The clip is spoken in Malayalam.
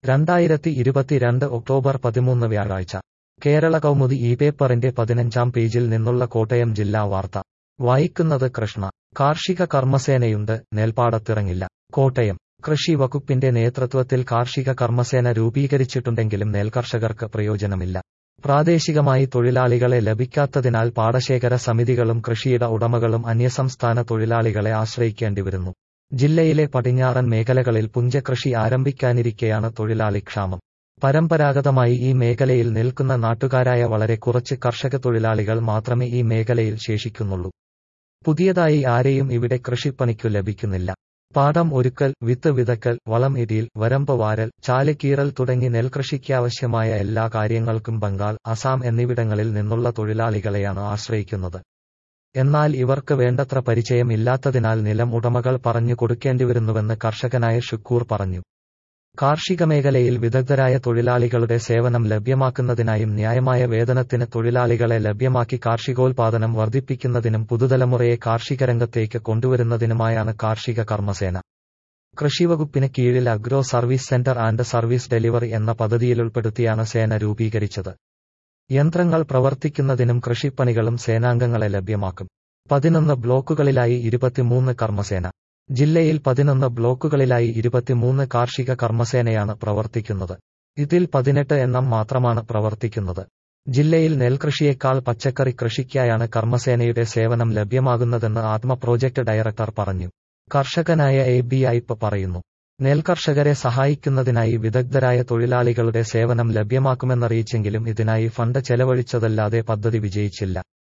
രണ്ടായിരത്തി ഇരുപത്തിരണ്ട് ഒക്ടോബർ പതിമൂന്ന് വ്യാഴാഴ്ച കേരള കൗമുദി ഈ പേപ്പറിന്റെ പതിനഞ്ചാം പേജിൽ നിന്നുള്ള കോട്ടയം ജില്ലാ വാർത്ത വായിക്കുന്നത് കൃഷ്ണ കാർഷിക കർമ്മസേനയുണ്ട് നെൽപ്പാടത്തിറങ്ങില്ല കോട്ടയം കൃഷി വകുപ്പിന്റെ നേതൃത്വത്തിൽ കാർഷിക കർമ്മസേന രൂപീകരിച്ചിട്ടുണ്ടെങ്കിലും നെൽകർഷകർക്ക് പ്രയോജനമില്ല പ്രാദേശികമായി തൊഴിലാളികളെ ലഭിക്കാത്തതിനാൽ പാടശേഖര സമിതികളും കൃഷിയിട ഉടമകളും അന്യസംസ്ഥാന തൊഴിലാളികളെ ആശ്രയിക്കേണ്ടിവരുന്നു ജില്ലയിലെ പടിഞ്ഞാറൻ മേഖലകളിൽ പുഞ്ചകൃഷി ആരംഭിക്കാനിരിക്കെയാണ് തൊഴിലാളി ക്ഷാമം പരമ്പരാഗതമായി ഈ മേഖലയിൽ നിൽക്കുന്ന നാട്ടുകാരായ വളരെ കുറച്ച് കർഷക തൊഴിലാളികൾ മാത്രമേ ഈ മേഖലയിൽ ശേഷിക്കുന്നുള്ളൂ പുതിയതായി ആരെയും ഇവിടെ കൃഷിപ്പണിക്കു ലഭിക്കുന്നില്ല പാടം ഒരുക്കൽ വിത്ത് വിതക്കൽ വളം ഇടിയിൽ വരമ്പ് വാരൽ ചാലുകീറൽ തുടങ്ങി നെൽകൃഷിക്കാവശ്യമായ എല്ലാ കാര്യങ്ങൾക്കും ബംഗാൾ അസാം എന്നിവിടങ്ങളിൽ നിന്നുള്ള തൊഴിലാളികളെയാണ് ആശ്രയിക്കുന്നത് എന്നാൽ ഇവർക്ക് വേണ്ടത്ര പരിചയം ഇല്ലാത്തതിനാൽ നിലം ഉടമകൾ പറഞ്ഞു കൊടുക്കേണ്ടിവരുന്നുവെന്ന് കർഷകനായ ഷുക്കൂർ പറഞ്ഞു കാർഷിക മേഖലയിൽ വിദഗ്ധരായ തൊഴിലാളികളുടെ സേവനം ലഭ്യമാക്കുന്നതിനായും ന്യായമായ വേതനത്തിന് തൊഴിലാളികളെ ലഭ്യമാക്കി കാർഷികോൽപാദനം വർദ്ധിപ്പിക്കുന്നതിനും പുതുതലമുറയെ കാർഷിക രംഗത്തേക്ക് കൊണ്ടുവരുന്നതിനുമായാണ് കാർഷിക കർമ്മസേന കൃഷിവകുപ്പിന് കീഴിൽ agro service centre and service delivery എന്ന പദ്ധതിയിലുൾപ്പെടുത്തിയാണ് സേന രൂപീകരിച്ചത് യന്ത്രങ്ങൾ പ്രവർത്തിക്കുന്നതിനും കൃഷിപ്പണികളും സേനാംഗങ്ങളെ ലഭ്യമാക്കും പതിനൊന്ന് ബ്ലോക്കുകളിലായി ഇരുപത്തിമൂന്ന് കർമ്മസേന ജില്ലയിൽ പതിനൊന്ന് ബ്ലോക്കുകളിലായി ഇരുപത്തിമൂന്ന് കാർഷിക കർമ്മസേനയാണ് പ്രവർത്തിക്കുന്നത് ഇതിൽ പതിനെട്ട് എണ്ണം മാത്രമാണ് പ്രവർത്തിക്കുന്നത് ജില്ലയിൽ നെൽകൃഷിയേക്കാൾ പച്ചക്കറി കൃഷിക്കായാണ് കർമ്മസേനയുടെ സേവനം ലഭ്യമാകുന്നതെന്ന് ആത്മ പ്രോജക്ട് ഡയറക്ടർ പറഞ്ഞു കർഷകനായ എ ബി ഐപ്പ് പറയുന്നു നെൽകർഷകരെ സഹായിക്കുന്നതിനായി വിദഗ്ധരായ തൊഴിലാളികളുടെ സേവനം ലഭ്യമാക്കുമെന്നറിയിച്ചെങ്കിലും ഇതിനായി ഫണ്ട് ചെലവഴിച്ചതല്ലാതെ പദ്ധതി വിജയിച്ചില്ല